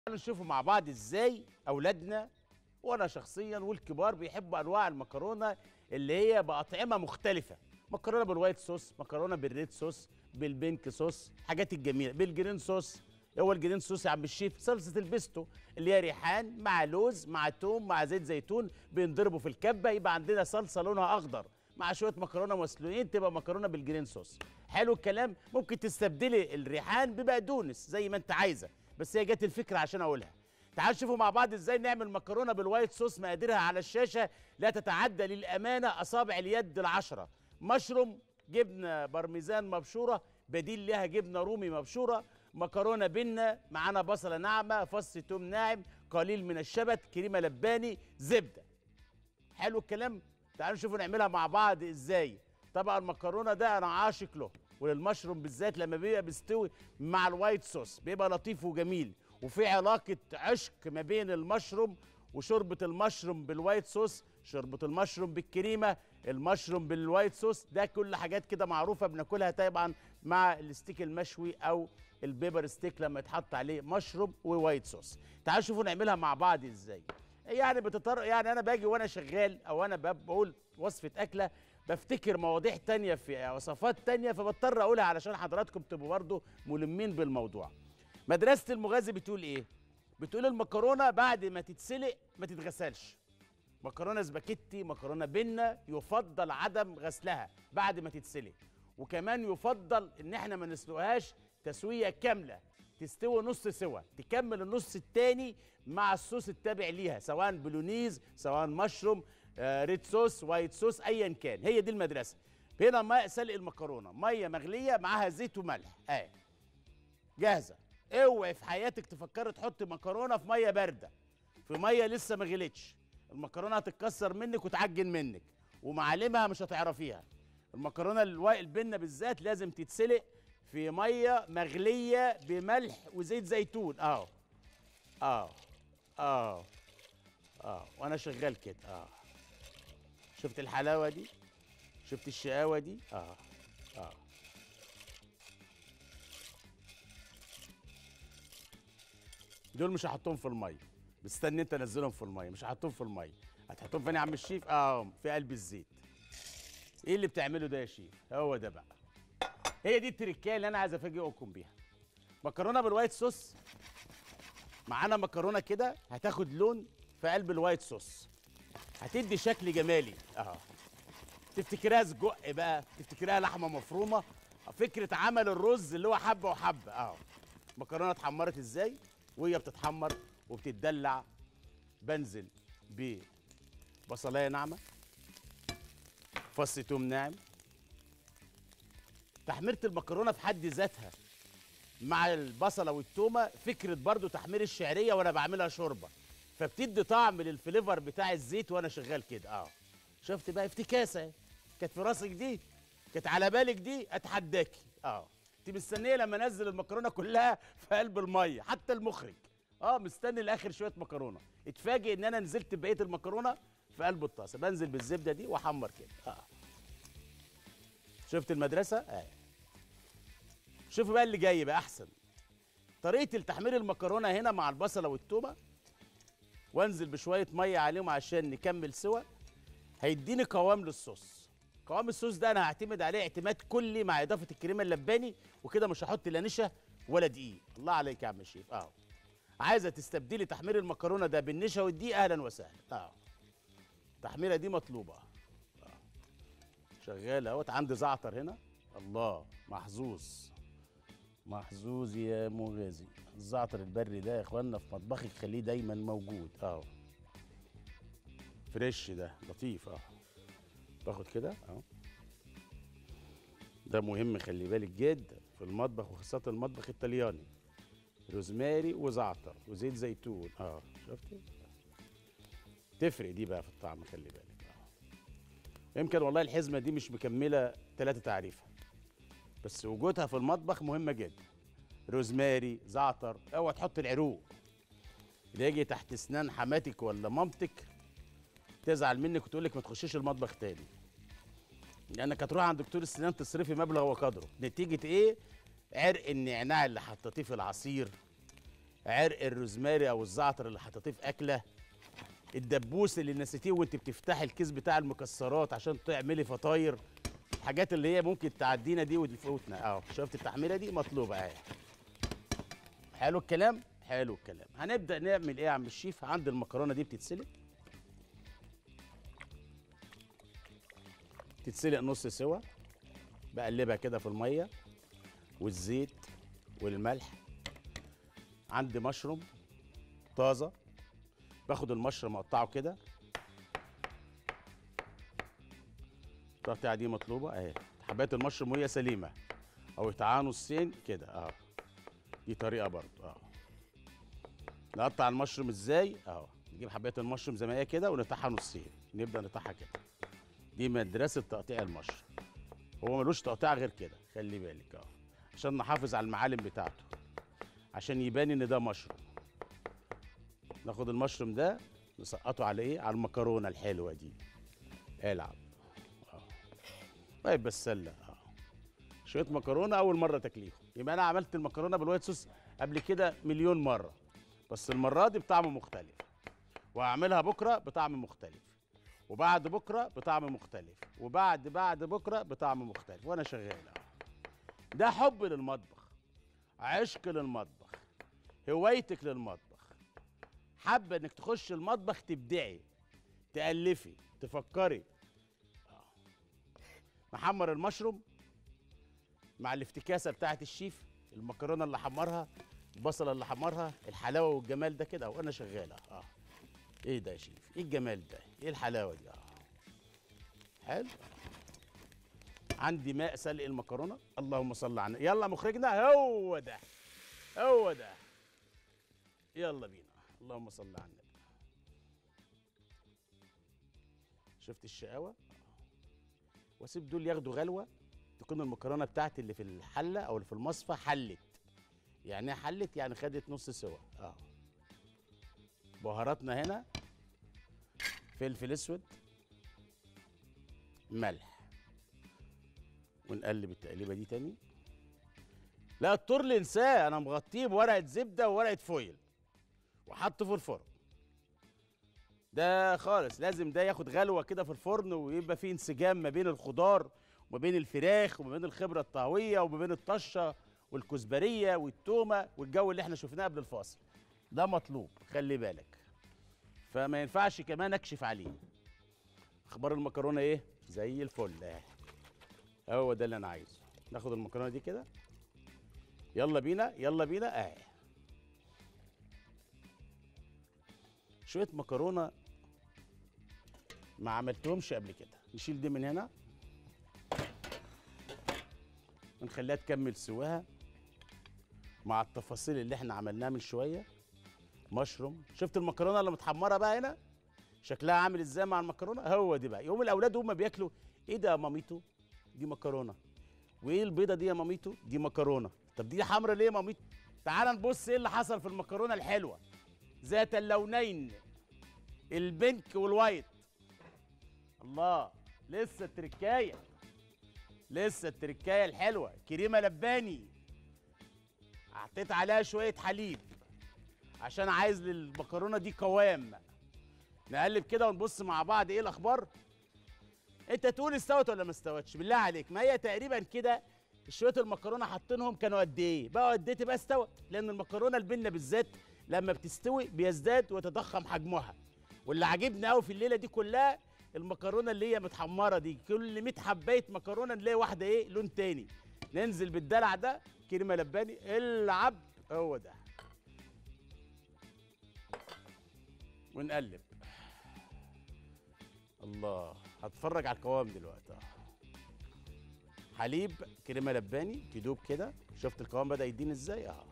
تعالوا نشوفوا مع بعض ازاي اولادنا وانا شخصيا والكبار بيحبوا انواع المكرونه اللي هي باطعمه مختلفه مكرونه بالوايت صوص مكرونه بالريد صوص بالبينك صوص حاجات الجميله بالجرين صوص هو الجرين صوص يا عم الشيف صلصه البيستو اللي هي ريحان مع لوز مع توم مع زيت زيتون بينضربوا في الكبه يبقى عندنا صلصه لونها اخضر مع شويه مكرونه مسلوقين تبقى مكرونه بالجرين صوص حلو الكلام ممكن تستبدلي الريحان ببقدونس زي ما انت عايزه بس هي جت الفكره عشان اقولها تعالوا نشوفوا مع بعض ازاي نعمل مكرونه بالوايت صوص مقاديرها على الشاشه لا تتعدى للامانه اصابع اليد العشره مشروم جبنه بارميزان مبشوره بديل لها جبنه رومي مبشوره مكرونه بنه معانا بصله ناعمه فص توم ناعم قليل من الشبت كريمه لباني زبده حلو الكلام تعالوا نشوفوا نعملها مع بعض ازاي طبعا المكرونه ده انا عاشق له وللمشروم بالذات لما بيبقى بيستوي مع الوايت صوص بيبقى لطيف وجميل وفي علاقه عشق ما بين المشروم وشوربه المشروم بالوايت صوص شوربه المشروم بالكريمه المشروم بالوايت صوص ده كل حاجات كده معروفه بناكلها طبعا مع الستيك المشوي او البيبر ستيك لما يتحط عليه مشروم ووايت صوص تعالوا شوفوا نعملها مع بعض ازاي يعني بتطر يعني انا باجي وانا شغال او انا بقول وصفه اكله بفتكر مواضيع تانية في وصفات تانية فبضطر اقولها علشان حضراتكم تبقوا برضه ملمين بالموضوع مدرسه المغازي بتقول ايه بتقول المكرونه بعد ما تتسلق ما تتغسلش مكرونه سباكيتي مكرونه بنه يفضل عدم غسلها بعد ما تتسلق وكمان يفضل ان احنا ما نسلقهاش تسويه كامله تستوي نص سوا تكمل النص التاني مع الصوص التابع ليها سواء بلونيز سواء مشروم آه ريد صوص وايت صوص ايا كان هي دي المدرسه هنا ماء سلق المكرونه ميه مغليه معاها زيت وملح اه جاهزه اوعي في حياتك تفكري تحط مكرونه في ميه بارده في ميه لسه ما غليتش المكرونه هتتكسر منك وتعجن منك ومعالمها مش هتعرفيها المكرونه الوا- البنه بالذات لازم تتسلق في ميه مغليه بملح وزيت زيتون اهو اه اه اه وانا شغال كده اه شفت الحلاوه دي شفت الشقاوه دي اه اه دول مش هحطهم في الميه مستني انت انزلهم في الميه مش هحطهم في الميه هتحطهم فين يا عم الشيف اه في قلب الزيت ايه اللي بتعمله ده يا شيف هو ده بقى هي دي التركايه اللي انا عايز افاجئكم بيها مكرونه بالوايت صوص معانا مكرونه كده هتاخد لون في قلب الوايت صوص هتدي شكل جمالي اه تفتكرها سجق بقى تفتكرها لحمه مفرومه فكره عمل الرز اللي هو حبه وحبه اه المكرونه اتحمرت ازاي وهي بتتحمر وبتتدلع بنزل ببصلايه ناعمه فص توم ناعم تحميره المكرونه في حد ذاتها مع البصله والتومه فكره برضو تحمير الشعريه وانا بعملها شوربه فبتدي طعم للفليفر بتاع الزيت وانا شغال كده اه شفت بقى افتكاسه اهي. كانت في راسك دي كانت على بالك دي اتحداكي اه انت مستنيه لما انزل المكرونه كلها في قلب الميه حتى المخرج اه مستني لاخر شويه مكرونه اتفاجئ ان انا نزلت بقيه المكرونه في قلب الطاسه بنزل بالزبده دي واحمر كده اه شفت المدرسه اه شوفوا بقى اللي جاي بقى احسن طريقه التحمير المكرونه هنا مع البصله والتومه وانزل بشويه ميه عليهم عشان نكمل سوا هيديني قوام للصوص قوام الصوص ده انا هعتمد عليه اعتماد كلي مع اضافه الكريمه اللباني وكده مش هحط لا نشا ولا دقيق الله عليك يا عم الشيف اهو عايزه تستبدلي تحمير المكرونه ده بالنشا والدقيق اهلا وسهلا اهو التحميره دي مطلوبه أهو. شغال اهوت عندي زعتر هنا الله محظوظ محظوظ يا مغازي الزعتر البري ده يا اخوانا في مطبخك خليه دايما موجود اهو فريش ده لطيف اهو باخد كده اهو ده مهم خلي بالك جدا في المطبخ وخاصة المطبخ الطلياني روزماري وزعتر وزيت زيتون اه شفتي تفرق دي بقى في الطعم خلي بالك اه يمكن والله الحزمة دي مش مكملة ثلاثة تعريفة بس وجودها في المطبخ مهمة جدا روزماري زعتر اوعى تحط العروق اللي يجي تحت اسنان حماتك ولا مامتك تزعل منك وتقول لك ما تخشيش المطبخ تاني لانك هتروح عند دكتور السنان تصرفي مبلغ وقدره نتيجه ايه عرق النعناع اللي حطيتيه في العصير عرق الروزماري او الزعتر اللي حطيتيه في اكله الدبوس اللي نسيتيه وانت بتفتحي الكيس بتاع المكسرات عشان تعملي فطاير الحاجات اللي هي ممكن تعدينا دي وتفوتنا اهو شفت التحميله دي مطلوبه اهي حلو الكلام حلو الكلام هنبدا نعمل ايه يا عم الشيف عند المكرونه دي بتتسلق تتسلق نص سوا بقلبها كده في الميه والزيت والملح عندي مشروم طازه باخد المشروم اقطعه كده التقطيعه دي مطلوبه اهي حبات المشروم وهي سليمه او يتعانوا نصين كده اه دي طريقه برضو اه نقطع المشروم ازاي اهو نجيب حبات المشروم زي ما هي كده ونقطعها نصين نبدا نقطعها كده دي مدرسه تقطيع المشروم هو ملوش تقطيع غير كده خلي بالك اه عشان نحافظ على المعالم بتاعته عشان يبان ان ده مشروم ناخد المشروم ده نسقطه على ايه على المكرونه الحلوه دي العب اه طيب بسله اه شويه مكرونه اول مره تاكليهم يبقى انا عملت المكرونه بالوايت صوص قبل كده مليون مره بس المره دي بطعم مختلف وهعملها بكره بطعم مختلف وبعد بكره بطعم مختلف وبعد بعد بكره بطعم مختلف وانا شغال اهو ده حب للمطبخ عشق للمطبخ هوايتك للمطبخ حابه انك تخش المطبخ تبدعي تالفي تفكري آه. محمر المشروم مع الافتكاسه بتاعت الشيف المكرونه اللي حمرها البصله اللي حمرها الحلاوه والجمال ده كده وانا شغاله اه ايه ده يا شيف ايه الجمال ده ايه الحلاوه دي اه حلو عندي ماء سلق المكرونه اللهم صل على النبي. يلا مخرجنا هو ده هو ده يلا بينا اللهم صل على النبي شفت الشقاوه واسيب دول ياخدوا غلوه تكون المكرونه بتاعتي اللي في الحله او اللي في المصفى حلت يعني ايه حلت يعني خدت نص سوا اه بهاراتنا هنا فلفل اسود ملح ونقلب التقليبه دي تاني لا الطرل انساه انا مغطيه بورقه زبده وورقه فويل وحطه في الفرن ده خالص لازم ده ياخد غلوه كده في الفرن ويبقى فيه انسجام ما بين الخضار وما بين الفراخ وما بين الخبره الطهويه وما بين الطشه والكزبريه والتومه والجو اللي احنا شفناه قبل الفاصل ده مطلوب خلي بالك فما ينفعش كمان اكشف عليه اخبار المكرونه ايه زي الفل اهي هو ده اللي انا عايزه ناخد المكرونه دي كده يلا بينا يلا بينا اهي شويه مكرونه ما عملتهمش قبل كده نشيل دي من هنا ونخليها تكمل سواها مع التفاصيل اللي احنا عملناها من شويه مشروم شفت المكرونه اللي متحمره بقى هنا شكلها عامل ازاي مع المكرونه هو دي بقى يوم الاولاد هم بياكلوا ايه ده يا ماميتو دي مكرونه وايه البيضه دي يا ماميتو دي مكرونه طب دي حمرا ليه يا ماميتو تعال نبص ايه اللي حصل في المكرونه الحلوه ذات اللونين البنك والوايت الله لسه التركايه لسه التركايه الحلوه كريمه لباني حطيت عليها شويه حليب عشان عايز للمكرونه دي قوام نقلب كده ونبص مع بعض ايه الاخبار انت تقول استوت ولا ما استوتش بالله عليك ما هي تقريبا كده شويه المكرونه حاطينهم كانوا قد ايه بقى قد ايه تبقى استوت لان المكرونه البنه بالذات لما بتستوي بيزداد ويتضخم حجمها واللي عاجبني قوي في الليله دي كلها المكرونه اللي هي متحمره دي كل 100 حبايه مكرونه نلاقي واحده ايه لون تاني ننزل بالدلع ده كريمه لباني العب هو ده ونقلب الله هتفرج على القوام دلوقتي اه حليب كريمه لباني تدوب كده شفت القوام بدا يديني ازاي اه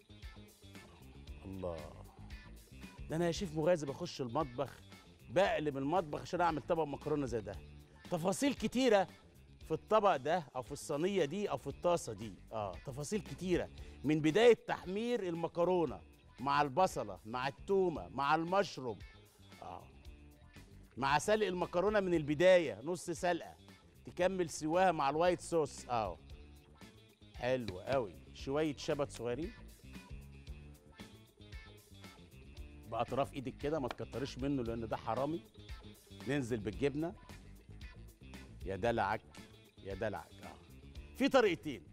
الله ده انا يا شيف مغازي بخش المطبخ بقلب المطبخ عشان اعمل طبق مكرونه زي ده تفاصيل كتيره في الطبق ده او في الصينيه دي او في الطاسه دي اه تفاصيل كتيره من بدايه تحمير المكرونه مع البصله مع التومه مع المشروم اه مع سلق المكرونه من البدايه نص سلقه تكمل سواها مع الوايت صوص اه حلو قوي شويه شبت صغيرين باطراف ايدك كده ما تكتريش منه لان ده حرامي ننزل بالجبنه يا دلعك يا دلعك اه في طريقتين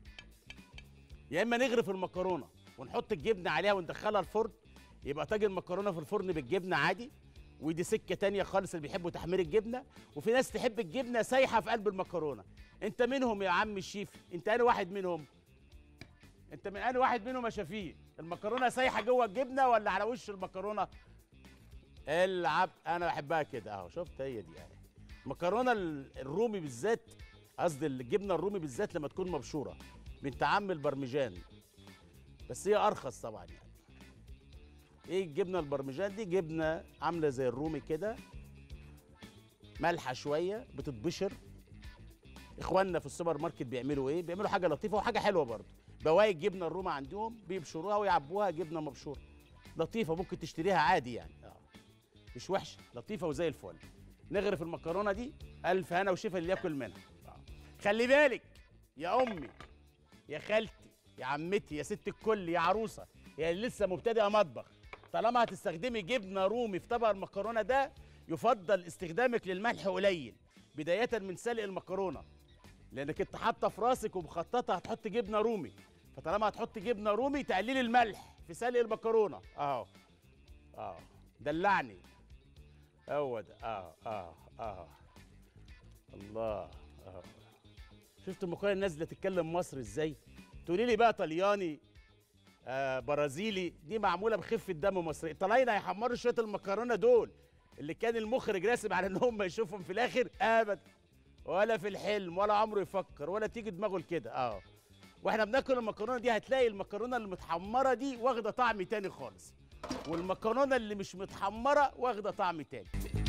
يا اما نغرف المكرونه ونحط الجبنه عليها وندخلها الفرن يبقى طاجن مكرونه في الفرن بالجبنه عادي ودي سكه تانية خالص اللي بيحبوا تحمير الجبنه وفي ناس تحب الجبنه سايحه في قلب المكرونه انت منهم يا عم الشيف انت انا واحد منهم انت من انا واحد منهم يا شفيق المكرونه سايحه جوه الجبنه ولا على وش المكرونه العب انا بحبها كده اهو شفت هي دي اهي المكرونه ال- الرومي بالذات قصدي الجبنه الرومي بالذات لما تكون مبشوره بنت عم البرمجان بس هي ارخص طبعا يعني ايه الجبنه البرمجان دي جبنه عامله زي الرومي كده مالحه شويه بتتبشر اخواننا في السوبر ماركت بيعملوا ايه بيعملوا حاجه لطيفه وحاجه حلوه برضه بواقي الجبنه الرومي عندهم بيبشروها ويعبوها جبنه مبشوره لطيفه ممكن تشتريها عادي يعني اه مش وحشه لطيفه وزي الفل نغرف المكرونه دي الف هنا وشفا اللي ياكل منها آه. خلي بالك يا امي يا خالتي يا عمتي يا ست الكل يا عروسه يا اللي لسه مبتدئه مطبخ طالما هتستخدمي جبنه رومي في طبق المكرونه ده يفضل استخدامك للملح قليل بدايه من سلق المكرونه لانك انت حاطه في راسك ومخططه هتحط جبنه رومي فطالما هتحط جبنه رومي تقليل الملح في سلق المكرونه اهو اه دلعني هو ده اه اه اه الله اه شفت المكرونه نازله تتكلم مصري ازاي تقولي لي بقى طلياني آه برازيلي دي معموله بخفه دم مصري طالعين هيحمروا شويه المكرونه دول اللي كان المخرج راسم على ان هم يشوفهم في الاخر ابدا ولا في الحلم ولا عمره يفكر ولا تيجي دماغه لكده اه واحنا بناكل المكرونه دي هتلاقي المكرونه المتحمره دي واخده طعم تاني خالص والمكرونه اللي مش متحمره واخده طعم تاني